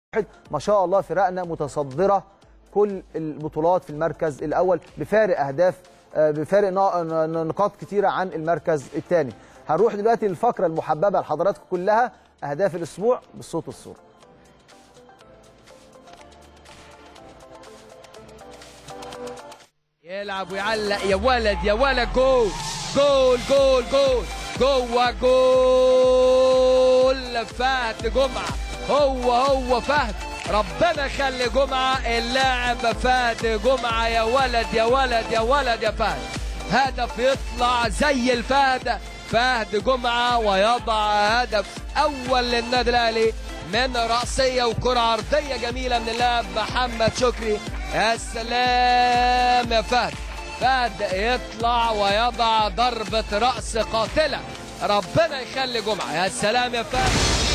ما شاء الله فرقنا متصدره كل البطولات في المركز الاول بفارق اهداف آه، بفارق نا- ن- نقاط كتيره عن المركز الثاني هنروح دلوقتي للفقره المحببه لحضراتكم كلها اهداف الاسبوع بالصوت والصوره يلعب ويعلق يا ولد يا ولد جول جول جول جول جوه جول فهد جمعه هو هو فهد ربنا يخلي جمعه اللاعب فهد جمعه يا ولد يا ولد يا ولد يا فهد هدف يطلع زي الفهد فهد جمعه ويضع هدف اول للنادي الاهلي من رأسية وكرة عرضية جميلة من اللاعب محمد شكري يا سلام يا فهد فهد يطلع ويضع ضربة رأس قاتلة ربنا يخلي جمعة يا سلام يا فهد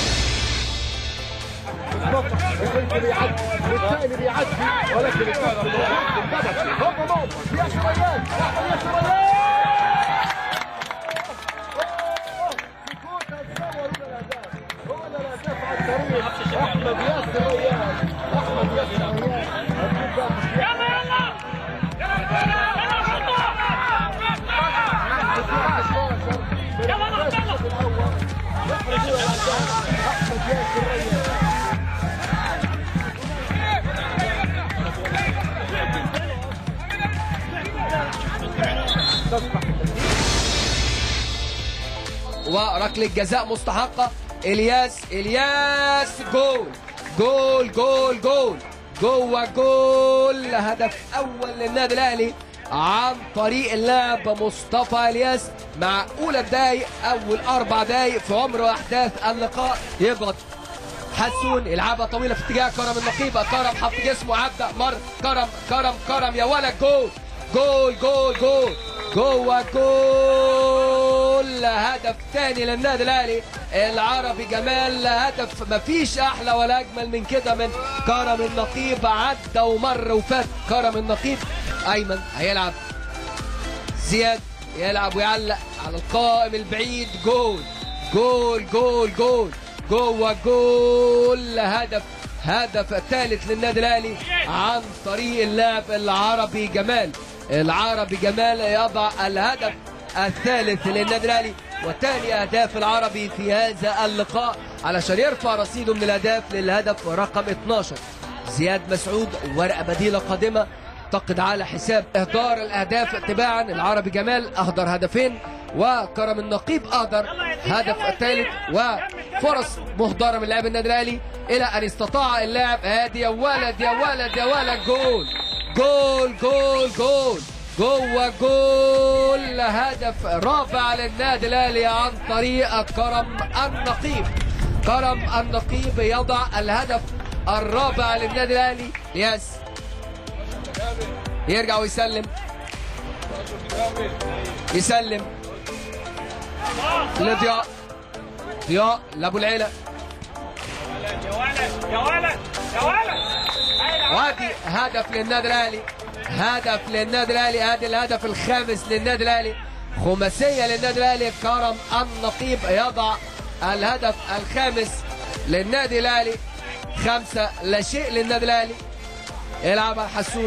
وركلة جزاء مستحقة الياس الياس جول جول جول جول جوه جول هدف اول للنادي الاهلي عن طريق اللاعب مصطفى الياس مع اولى دقايق اول اربع دقايق في عمر احداث اللقاء يضغط حسون يلعبها طويله في اتجاه كرم النقيبه كرم حط جسمه عدى مر كرم كرم كرم يا ولد جول جول جول جول جوه جول هدف ثاني للنادي الاهلي العربي جمال هدف مفيش احلى ولا اجمل من كده من كرم النقيب عدى ومر وفات كرم النقيب ايمن هيلعب زياد يلعب ويعلق على القائم البعيد جول جول جول جول جوه جول هدف هدف ثالث للنادي الاهلي عن طريق اللاعب العربي جمال العربي جمال يضع الهدف الثالث للنادي الاهلي وثاني اهداف العربي في هذا اللقاء علشان يرفع رصيده من الاهداف للهدف رقم 12 زياد مسعود ورقه بديله قادمه اعتقد على حساب اهدار الاهداف تباعا العربي جمال اهدر هدفين وكرم النقيب اهدر هدف الثالث وفرص مهدره من لاعب النادي الاهلي الى ان استطاع اللاعب هادي يا ولد يا ولد يا ولد جول جول جول جول جوه جول هدف رابع للنادي الاهلي عن طريق كرم النقيب كرم النقيب يضع الهدف الرابع للنادي الاهلي ياس يرجع ويسلم يسلم لضياء ضياء لابو العيله يا ولد يا ولد يا ولد وادي هدف للنادي الاهلي هدف للنادي الاهلي ادي الهدف الخامس للنادي الاهلي خماسيه للنادي الاهلي كرم النقيب يضع الهدف الخامس للنادي الاهلي خمسه لا شيء للنادي الاهلي يلعب على حسون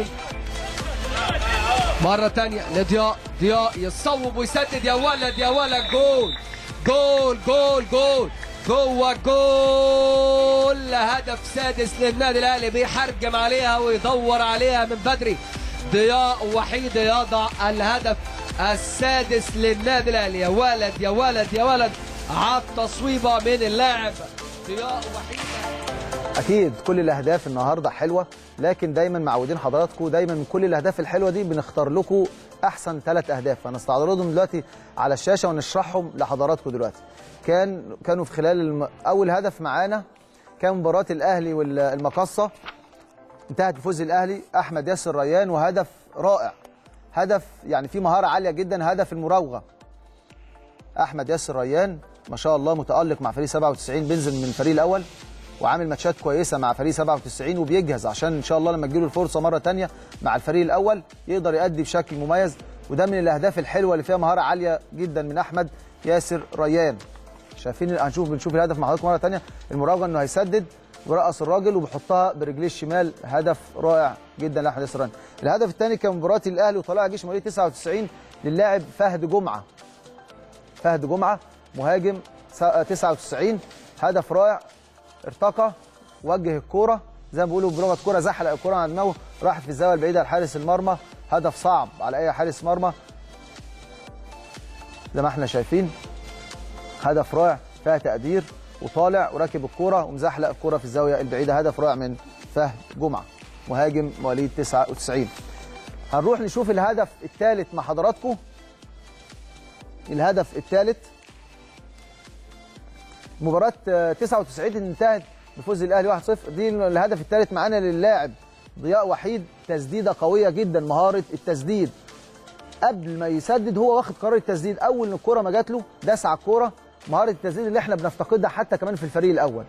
مرة تانية لضياء ضياء يصوب ويسدد يا ولد يا ولد جول جول جول جول جوه جول هدف سادس للنادي الاهلي بيحرجم عليها ويدور عليها من بدري ضياء وحيد يضع الهدف السادس للنادي الاهلي يا ولد يا ولد يا ولد عاد تصويبه من اللاعب ضياء وحيد اكيد كل الاهداف النهارده حلوه لكن دايما معودين حضراتكم دايما من كل الاهداف الحلوه دي بنختار لكم احسن ثلاث اهداف فنستعرضهم دلوقتي على الشاشه ونشرحهم لحضراتكم دلوقتي كان كانوا في خلال الم... اول هدف معانا كان مباراه الاهلي والمقصه انتهت بفوز الاهلي احمد ياسر ريان وهدف رائع هدف يعني فيه مهاره عاليه جدا هدف المراوغه احمد ياسر ريان ما شاء الله متالق مع فريق 97 بينزل من الفريق الاول وعامل ماتشات كويسه مع فريق 97 وبيجهز عشان ان شاء الله لما تجيله الفرصه مره تانية مع الفريق الاول يقدر يأدي بشكل مميز وده من الاهداف الحلوه اللي فيها مهاره عاليه جدا من احمد ياسر ريان شايفين هنشوف بنشوف الهدف مع حضراتكم مره تانية المراوغه انه هيسدد ورقص الراجل وبيحطها برجليه الشمال هدف رائع جدا لاحمد ياسر راني الهدف الثاني كان مباراه الاهلي وطلائع جيش مواليد 99 للاعب فهد جمعه فهد جمعه مهاجم س- 99 هدف رائع ارتقى وجه الكوره زي ما بيقولوا بلغه كوره زحلق الكوره على دماغه راحت في الزاويه البعيده لحارس المرمى هدف صعب على اي حارس مرمى زي ما احنا شايفين هدف رائع فيها تقدير وطالع وراكب الكوره ومزحلق الكوره في الزاويه البعيده هدف رائع من فهد جمعه مهاجم مواليد 99 هنروح نشوف الهدف الثالث مع حضراتكم الهدف الثالث مباراة آه، 99 انتهت بفوز الاهلي 1-0 دي الهدف الثالث معانا للاعب ضياء وحيد تسديده قويه جدا مهاره التسديد قبل ما يسدد هو واخد قرار التسديد اول ما الكوره ما جات له داس على الكوره مهاره التسديد اللي احنا بنفتقدها حتى كمان في الفريق الاول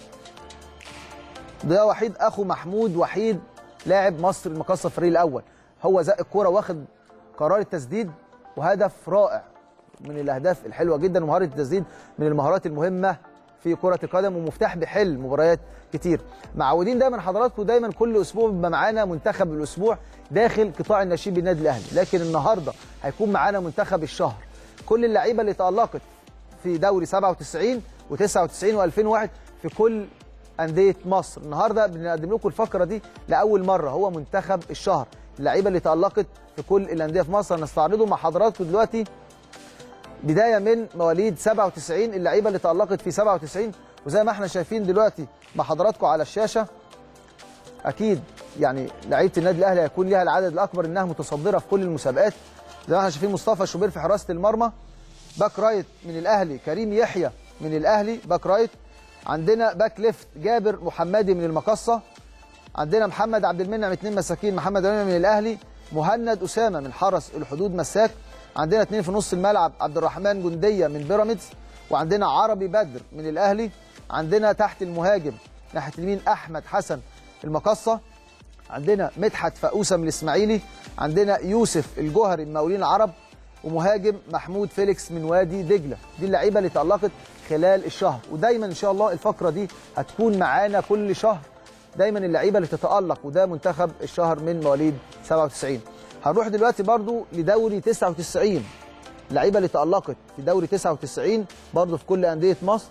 ضياء وحيد اخو محمود وحيد لاعب مصر المقصه الفريق الاول هو زق الكوره واخد قرار التسديد وهدف رائع من الاهداف الحلوه جدا ومهاره التسديد من المهارات المهمه في كره القدم ومفتاح بحل مباريات كتير معودين دايما حضراتكم دايما كل اسبوع بيبقى معانا منتخب الاسبوع داخل قطاع النشيب بالنادي الاهلي لكن النهارده هيكون معانا منتخب الشهر كل اللعيبه اللي تالقت في دوري 97 و99 و2001 في كل انديه مصر النهارده بنقدم لكم الفقره دي لاول مره هو منتخب الشهر اللعيبه اللي تالقت في كل الانديه في مصر هنستعرضه مع حضراتكم دلوقتي بدايه من مواليد 97 اللعيبه اللي تالقت في 97 وزي ما احنا شايفين دلوقتي مع حضراتكم على الشاشه اكيد يعني لعيبه النادي الاهلي هيكون ليها العدد الاكبر انها متصدره في كل المسابقات زي ما احنا شايفين مصطفى شوبير في حراسه المرمى باك رايت من الاهلي كريم يحيى من الاهلي باك رايت عندنا باك ليفت جابر محمدي من المقصه عندنا محمد عبد المنعم اثنين مساكين محمد عبد المنعم من الاهلي مهند اسامه من حرس الحدود مساك عندنا اثنين في نص الملعب عبد الرحمن جنديه من بيراميدز وعندنا عربي بدر من الاهلي عندنا تحت المهاجم ناحيه اليمين احمد حسن المقصه عندنا مدحت فقوسه من الاسماعيلي عندنا يوسف الجوهري من مقاولين العرب ومهاجم محمود فيليكس من وادي دجله دي اللعيبه اللي تالقت خلال الشهر ودايما ان شاء الله الفقره دي هتكون معانا كل شهر دايما اللعيبه اللي تتالق وده منتخب الشهر من مواليد 97 هنروح دلوقتي برضو لدوري 99 اللعيبه اللي تالقت في دوري 99 برضو في كل انديه مصر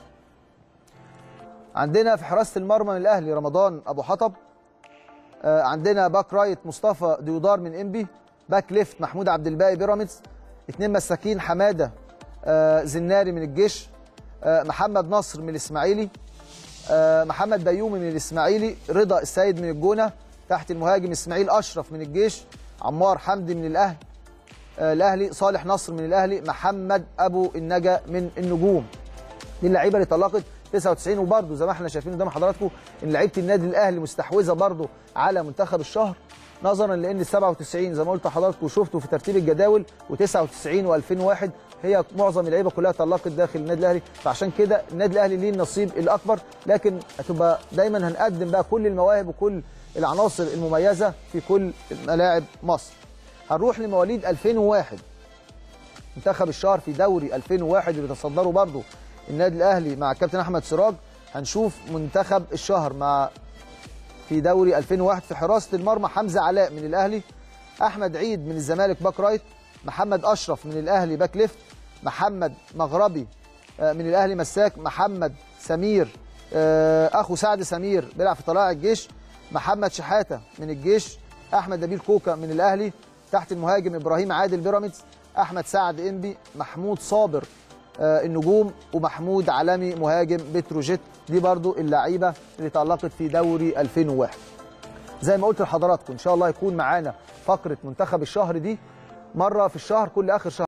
عندنا في حراسه المرمى من الاهلي رمضان ابو حطب آه، عندنا باك رايت مصطفى ديودار من انبي باك ليفت محمود عبد الباقي بيراميدز اثنين مساكين حماده آه، زناري من الجيش آه، محمد نصر من الاسماعيلي آه، محمد بيومي من الاسماعيلي رضا السيد من الجونه تحت المهاجم اسماعيل اشرف من الجيش عمار حمدي من الاهلي آه، الاهلي صالح نصر من الاهلي محمد ابو النجا من النجوم دي اللعيبه اللي طلقت 99 وبرده زي ما احنا شايفين قدام حضراتكم ان لعيبه النادي الاهلي مستحوذه برده على منتخب الشهر نظرا لان ال 97 زي ما قلت لحضراتكم وشفتوا في ترتيب الجداول و99 و2001 هي معظم اللعيبه كلها طلقت داخل النادي الاهلي فعشان كده النادي الاهلي ليه النصيب الاكبر لكن هتبقى دايما هنقدم بقى كل المواهب وكل العناصر المميزه في كل ملاعب مصر هنروح لمواليد 2001 منتخب الشهر في دوري 2001 اللي بيتصدره برضه النادي الاهلي مع الكابتن احمد سراج هنشوف منتخب الشهر مع في دوري 2001 في حراسه المرمى حمزه علاء من الاهلي احمد عيد من الزمالك باك رايت محمد اشرف من الاهلي باك ليفت محمد مغربي آه، من الاهلي مساك محمد سمير آه، اخو سعد سمير بيلعب في طلائع الجيش محمد شحاته من الجيش احمد نبيل كوكا من الاهلي تحت المهاجم ابراهيم عادل بيراميدز احمد سعد انبي محمود صابر آه، النجوم ومحمود علمي مهاجم بتروجيت دي برضو اللعيبه اللي تالقت في دوري 2001 زي ما قلت لحضراتكم ان شاء الله يكون معانا فقره منتخب الشهر دي مره في الشهر كل اخر شهر